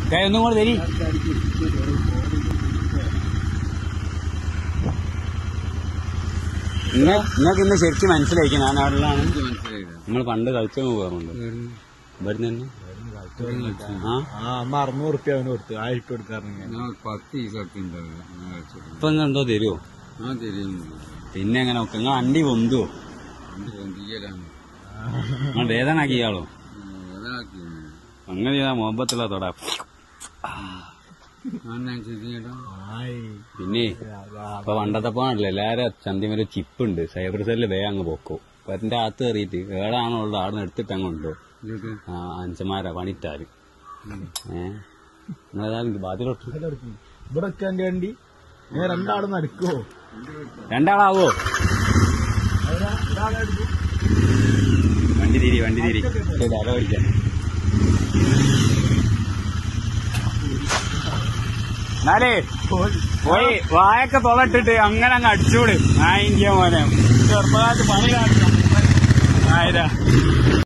കൈ ഒന്നും കൂടെ തരി നിങ്ങൾക്ക് ഇന്ന് ശരിക്കും മനസ്സിലാക്കി ഞാൻ അവിടെയാണ് മനസ്സിലായില്ല നമ്മൾ പണ്ട് കളിച്ചു പോകാറുണ്ട് ഇവിടുന്ന് തന്നെ ആ ആ അമ്മ അറുന്നൂറ് റുപ്യ അവന് കൊടുത്തു ആയിരം റുപ്യ കൊടുക്കാറുണ്ട് ഞാൻ പത്ത് ഈ സത്യം ഉണ്ടാവില്ല ഞാൻ കളിച്ചിട്ടുണ്ട് ഇപ്പൊ നിങ്ങൾ എന്തോ തരുമോ ഞാൻ തരുന്നു പിന്നെ എങ്ങനെ നോക്കാം നിങ്ങൾ അണ്ടി പൊന്തുവോ എന്ത് പൊന്തിക്കലാണ് നിങ്ങൾ വേദനാക്കി ഇയാളോ അതാക്കി അങ്ങനെ ചെയ്താ മുഹബത്തുള്ള തൊടാ ഞാൻ ചെയ്തിട്ടോ ആയി പിന്നെ ഇപ്പൊ പണ്ടത്തെ പോണല്ലേ എല്ലാരും ചന്തിമേലെ ചിപ്പ് ഉണ്ട് സൈബർ സെല്ല് വേഗം അങ്ങ് പൊക്കോ എന്റെ അകത്ത് കയറിയിട്ട് ഏടാണോ ഉള്ളത് അവിടെ നിന്ന് എടുത്തിട്ട് അങ്ങ് ഉണ്ടോ ഇതൊക്കെ ആ അഞ്ചന്മാരാ പണിട്ടാര് ഏഹ് നിങ്ങളേതായാലും ബാധ്യത ഇവിടെ വെക്കാൻ വേണ്ടി ഞാൻ രണ്ടാളും നടക്കുവോ രണ്ടാളാവോ വണ്ടി തിരി വണ്ടി തിരി തല ഓടിക്കാൻ എന്നാലേ പോയി വായൊക്കെ തുളട്ടിട്ട് അങ്ങനെ അങ്ങ് അടിച്ചോട് ആ ഇന്ത്യ മോനെ ചെറുപ്പകാലത്ത് പണി കാണിക്കാം ആയിരാ